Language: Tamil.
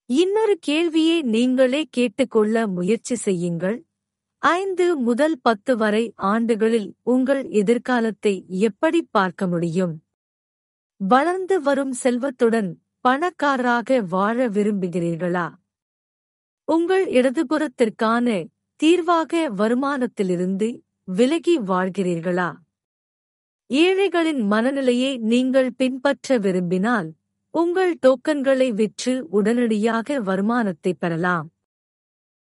இன்னொரு கேள்வியை நீங்களே கேட்டுக்கொள்ள முயற்சி செய்யுங்கள் ஐந்து முதல் பத்து வரை ஆண்டுகளில் உங்கள் எதிர்காலத்தை எப்படி பார்க்க முடியும் வளர்ந்து வரும் செல்வத்துடன் பணக்காரராக வாழ விரும்புகிறீர்களா உங்கள் இடதுபுறத்திற்கான தீர்வாக வருமானத்திலிருந்து விலகி வாழ்கிறீர்களா ஏழைகளின் மனநிலையை நீங்கள் பின்பற்ற விரும்பினால் உங்கள் டோக்கன்களை விற்று உடனடியாக வருமானத்தை பெறலாம்